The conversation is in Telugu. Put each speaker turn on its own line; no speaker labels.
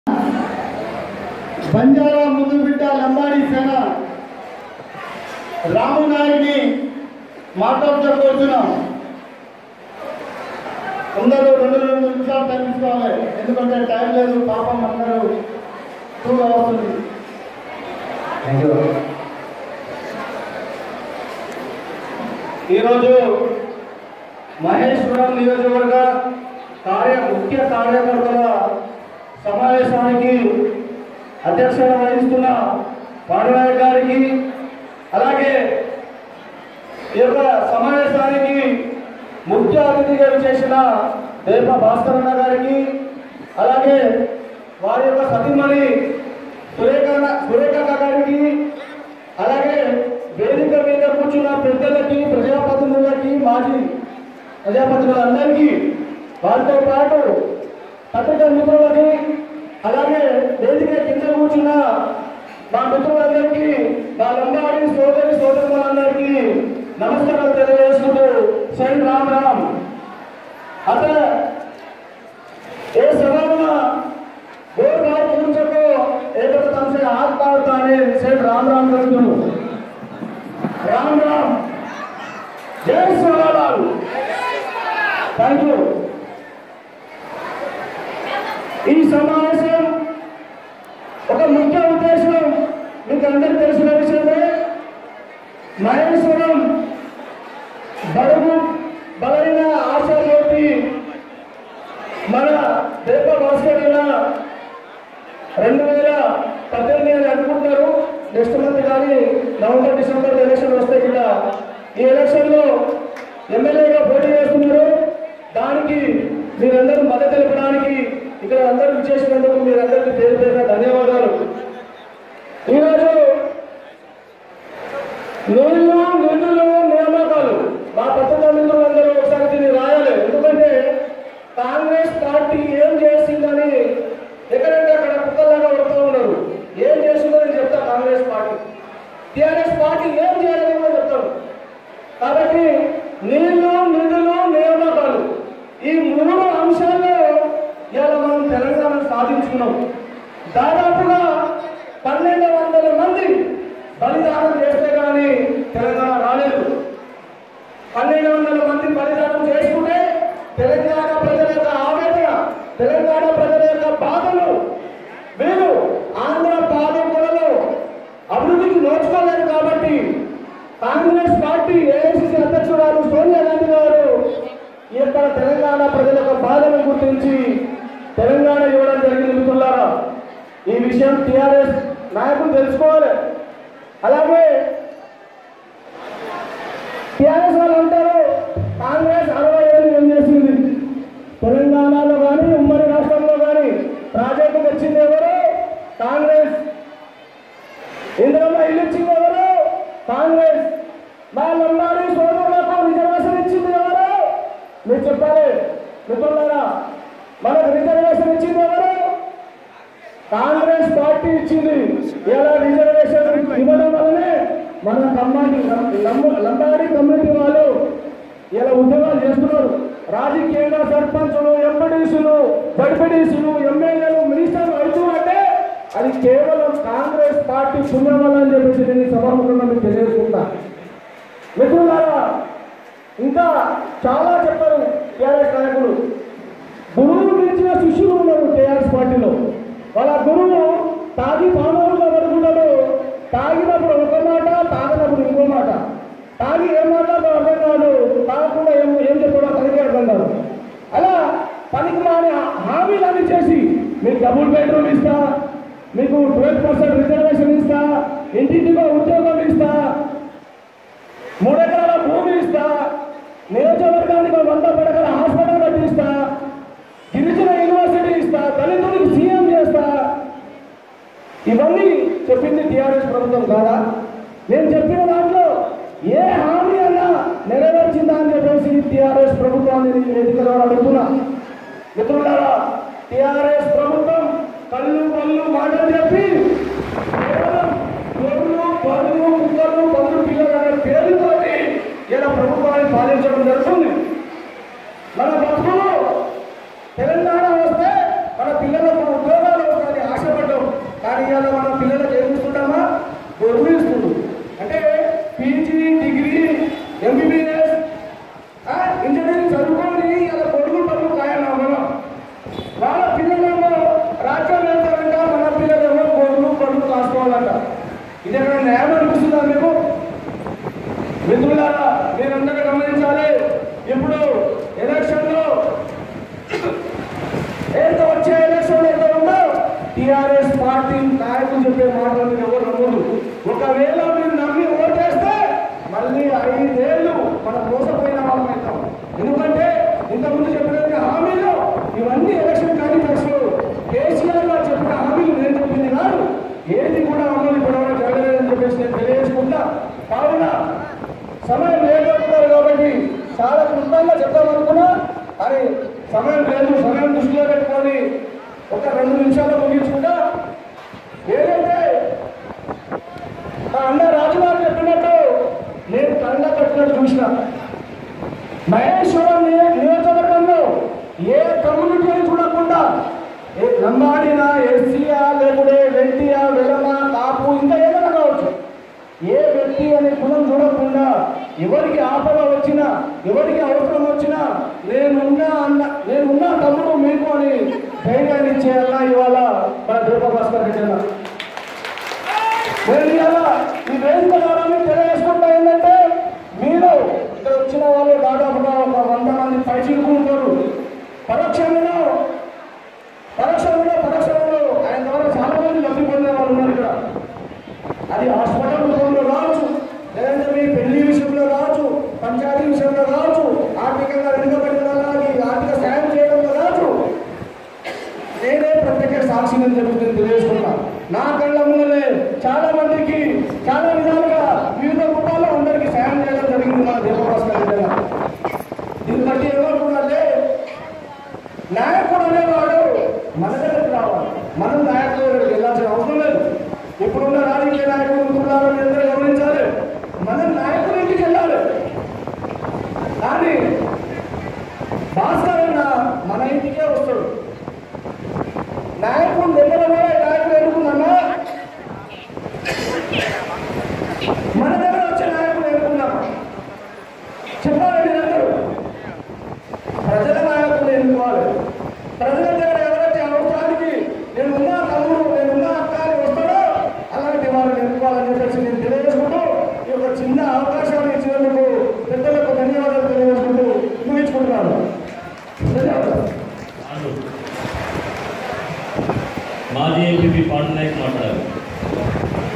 బంజారా ముందు బిడ్డ లంబాడి సేన రాము నాయుడిని మాట్లాడుకోవచ్చున్నాం అందరూ రెండు రెండు నిమిషాలు టైం తీసుకోవాలి ఎందుకంటే టైం లేదు పాపం అందరూ టూగా వస్తుంది
థ్యాంక్ యూ
ఈరోజు మహేశ్వరం నియోజకవర్గ కార్య ముఖ్య కార్యకర్తల సమావేశానికి అధ్యక్షత వహిస్తున్న పాండునాయక్ గారికి అలాగే ఈ యొక్క సమావేశానికి ముఖ్య అతిథిగా చేసిన దేవ భాస్కరన్న గారికి అలాగే వారి యొక్క సతీమణి సురేఖ సురేఖ గారికి అలాగే వేదిక మీద కూర్చున్న పెద్దలకి ప్రజాప్రతినిధులకి మాజీ ప్రజాప్రతినిధులందరికీ వారితో పాటు పత్రికా మిత్రులకి అలాగే వేదిక కింద కూర్చున్న మా మిత్రులందరికీ మా లంబాడి సోదరి సోదరులందరికీ నమస్కారాలు తెలియజేసుకుంటూ శ్రీ రామ్ రామ్ అతను ఏ సభలో गोर भाव पुरुषों को एकता से हाथ पार ताने से राम राम कर दो राम राम जय सोनालाल थैंक यू ఈ సమావేశం ఒక ముఖ్య ఉద్దేశం మీకు అందరికి తెలిసిన విషయమే మహేశ్వరం బడుగు బలైన ఆశలోకి మన దేవ భాస్కర్ అయిన రెండు వేల పద్దెనిమిది అని అనుకుంటున్నారు నెక్స్ట్ మంత్ కానీ నవంబర్ డిసెంబర్ ఎలక్షన్ వస్తే కూడా ఈ ఎలక్షన్లో ఎమ్మెల్యేగా పోటీ చేస్తున్నారు దానికి మీరందరూ మద్దతు తెలపడానికి ఇక్కడ అందరూ విచ్చేసినందుకు మీరందరికీ పేరు పేరున ధన్యవాదాలు ఈరోజు నీళ్లు నిధులు నియామకాలు మా పత్రికా మిత్రులందరూ ఒకసారి దీన్ని రాయాలి ఎందుకంటే కాంగ్రెస్ పార్టీ ఏం చేసిందని ఎక్కడంటే అక్కడ కుక్కల్లాగా పడుతూ ఉన్నారు ఏం చేసిందని చెప్తా కాంగ్రెస్ పార్టీ టిఆర్ఎస్ పార్టీ ఏం చేయాలని కూడా చెప్తారు కాబట్టి నీళ్లు నిధులు నియామకాలు ఈ మూడు అంశాల్లో ఇవాళ మనం తెలంగాణ సాధించుకున్నాం దాదాపుగా పన్నెండు వందల మంది బలిదానం చేస్తే కానీ తెలంగాణ రాలేదు పన్నెండు వందల మంది బలిదానం చేసుకుంటే తెలంగాణ ప్రజల యొక్క ఆవేదన తెలంగాణ ప్రజల యొక్క బాధలు వీరు ఆంధ్ర పాలకులలో అభివృద్ధికి నోచుకోలేదు కాబట్టి కాంగ్రెస్ పార్టీ ఏఐసిసి అధ్యక్షురాలు సోనియా గాంధీ గారు ఈ యొక్క తెలంగాణ ప్రజల యొక్క బాధను గుర్తించి తెలంగాణ ఇవ్వడం జరిగింది మిత్రులారా ఈ విషయం టిఆర్ఎస్ నాయకులు తెలుసుకోవాలి అలాగే టిఆర్ఎస్ వాళ్ళు అంటారు కాంగ్రెస్ అరవై ఏళ్ళు ఏం చేసింది తెలంగాణలో కానీ ఉమ్మడి రాష్ట్రంలో కానీ ప్రాజెక్టు వచ్చింది ఎవరు కాంగ్రెస్ ఇందులో ఇల్లు ఇచ్చింది ఎవరు కాంగ్రెస్ మా లంబాడి సోదరులకు రిజర్వేషన్ ఇచ్చింది ఎవరు మీరు చెప్పాలి మిత్రులారా మనకు రిజర్వేషన్ ఇచ్చింది ఎవరు కాంగ్రెస్ పార్టీ ఇచ్చింది ఇలా రిజర్వేషన్ ఇవ్వడం వల్లనే మన కమ్మాడి లం- లంబాడి కమ్యూనిటీ వాళ్ళు ఇలా ఉద్యోగాలు చేస్తున్నారు రాజకీయంగా సర్పంచులు ఎంపీడీసులు బడిపడీసులు ఎమ్మెల్యేలు మినిస్టర్లు అవుతూ అంటే అది కేవలం కాంగ్రెస్ పార్టీ పుణ్యం వల్ల అని చెప్పేసి నేను సభాముఖంగా మీకు తెలియజేసుకుంటా మిత్రులారా ఇంకా చాలా చెప్పారు టీఆర్ఎస్ నాయకులు గురువులు మించిన శిష్యులు ఉన్నారు టీఆర్ఎస్ పార్టీలో వాళ్ళ గురువు తాగి పానవులుగా పడుకుంటాడు తాగినప్పుడు ఒక మాట తాగినప్పుడు ఇంకో మాట తాగి ఏం మాట్లాడో అర్థం కాదు తాగకుండా ఏం ఏం చెప్పాడో తనకే అర్థం కాదు అలా పనికి మాని హామీలన్నీ చేసి మీకు డబుల్ బెడ్రూమ్ ఇస్తా మీకు ట్వెల్వ్ పర్సెంట్ రిజర్వేషన్ ఇస్తా ఇంటింటికో ఉద్యోగం ఇస్తా మూడెకరాల భూమి ఇస్తా నియోజకవర్గానికి ఒక వంద పడకల హాస్పిటల్ కట్టిస్తా గిరిజన యూనివర్సిటీ ఇస్తా దళితుడికి సీఎం చేస్తా ఇవన్నీ చెప్పింది టీఆర్ఎస్ ప్రభుత్వం కాదా నేను చెప్పిన దాంట్లో ఏ హామీ అన్నా నెరవేర్చిందా అని చెప్పేసి టీఆర్ఎస్ ప్రభుత్వాన్ని నేను వేదిక ద్వారా అడుగుతున్నా మిత్రులారా టీఆర్ఎస్ ప్రభుత్వం కళ్ళు కళ్ళు మాటలు చెప్పి కేవలం గొర్రెలు బరువు కుక్కలు పందులు పిల్లలు అనే పేరుతోటి ఇలా ప్రభుత్వాన్ని పాలించడం జరుగుతుంది మన బతుకులు తెలంగాణ వస్తే మన పిల్లలకు ఉద్యోగాలు వస్తాయి కానీ ఇవాళ మన పిల్లలకు ఏం ఇస్తుంటామా గొర్రెలు ఇస్తుంది అంటే పీజీ డిగ్రీ ఎంబీబీఎస్ ఇంజనీరింగ్ చదువుకొని ఇలా కొడుకులు పనులు కాయన మనం వాళ్ళ పిల్లలేమో రాజ్యాలు వెళ్తారంట మన పిల్లలేమో గొర్రెలు పనులు కాసుకోవాలంట ఇది ఎక్కడ న్యాయం అనిపిస్తుందా మీకు మిత్రులారా మీరందరూ గమనించాలి ఇప్పుడు ఎలక్షన్లో ఏదో వచ్చే ఎలక్షన్ ఏదో ఉందో టిఆర్ఎస్ పార్టీ నాయకులు చెప్పే మాటలు మీరు ఎవరు నమ్మదు ఒకవేళ మీరు నమ్మి ఓటేస్తే మళ్ళీ ఐదేళ్ళు మనం మోసపోయిన వాళ్ళం అవుతాం ఎందుకంటే ఇంతకుముందు చెప్పిన హామీలు ఇవన్నీ ఎలక్షన్ కాండిడేట్స్ కేసీఆర్ గారు చెప్పిన హామీలు నేను చెప్పింది కాదు ఏది కూడా అమలు ఇప్పటివరకు జరగలేదని చెప్పేసి నేను తెలియజేసుకుంటా కావున సమయం లేకపోతున్నారు కాబట్టి చాలా క్లుప్తంగా చెప్తామనుకున్నా అని సమయం లేదు సమయం దృష్టిలో పెట్టుకొని ఒక రెండు నిమిషాలు ముగించుకుంటా ఏదైతే మా అన్న రాజుగారు చెప్పినట్టు నేను కళ్ళ కట్టినట్టు చూసిన మహేశ్వరం నియ- నియోజకవర్గంలో ఏ కమ్యూనిటీని చూడకుండా ఏ లంబాడినా ఎస్సీయా లేకుంటే వెంటియా వెలమ కాపు ఇంకా ఏదైనా కావచ్చు ఏ వ్యక్తి అనే కులం చూడకుండా ఎవరికి ఆపద వచ్చినా ఎవరికి అవసరం వచ్చినా నేనున్నా అన్న నేనున్నా తమ్ముడు మీకు అని ధైర్యాన్ని ఇచ్చేయాలా ఇవాళ మన దీప భాస్కర్ రెడ్డి అన్న. నేను ఇవాళ ఈ వేదిక ద్వారా మీకు తెలియజేసుకుంటా ఏంటంటే మీరు ఇక్కడ వచ్చిన వాళ్ళు దాదాపుగా ఒక వంద మంది పైచిలుకు ఉంటారు పరోక్షంలో పరోక్షంలో పరోక్షంలో ఆయన ద్వారా చాలా మంది లబ్ధి పొందే వాళ్ళు ఉన్నారు ఇక్కడ అది హాస్పిటల్ రూపంలో రావచ్చు లేదంటే మీ పెళ్లి విషయంలో రావచ్చు పంచాయతీ విషయంలో రావచ్చు ఆర్థికంగా వెనుకబడిన వాళ్ళకి ఆర్థిక సాయం చేయడంలో రావచ్చు నేనే ప్రత్యేక సాక్షిని జరుగుతుంది తెలియజేసుకున్నా నా కళ్ళ ముందరే చాలా మందికి చాలా విధాలుగా వివిధ రూపాల్లో అందరికీ సాయం చేయడం జరిగింది మన దీపభాస్కర్ రెడ్డి గారు. దీన్ని బట్టి ఏమనుకున్నారంటే నాయకుడు అనేవాడు మన దగ్గరికి రావాలి మనం నాయకుడు దగ్గరికి వెళ్ళాల్సిన అవసరం లేదు ఇప్పుడున్న రాజకీయ నాయకులు ఉంటున్నారో మీరందరూ గమనించాలి మనం నాయకుడి ఇంటికి వెళ్ళాలి కానీ భాస్కర్ అన్న మన ఇంటికే వస్తాడు నాయకుడు దగ్గర కూడా నాయకుడు ఎన్నుకున్నామా మన దగ్గర వచ్చే నాయకుడు ఎన్నుకున్నామా చెప్పాలి మీరందరూ ప్రజల నాయకులు ఎన్నుకోవాలి ప్రజల దగ్గర ఎవరైతే అవసరానికి నేనున్నా తమ్ముడు నేనున్నా అక్క అని వస్తాడో అలాంటి వారిని ఎన్నుకోవాలని చెప్పేసి నేను తెలియజేసుకుంటూ ఈ యొక్క చిన్న అవకాశాన్ని ఇచ్చినందుకు పెద్దలకు ధన్యవాదాలు తెలియజేసుకుంటూ ముగించుకుంటున్నాను ధన్యవాదాలు
మాజీ ఎంపీ పాండు నాయక్ మాట్లాడారు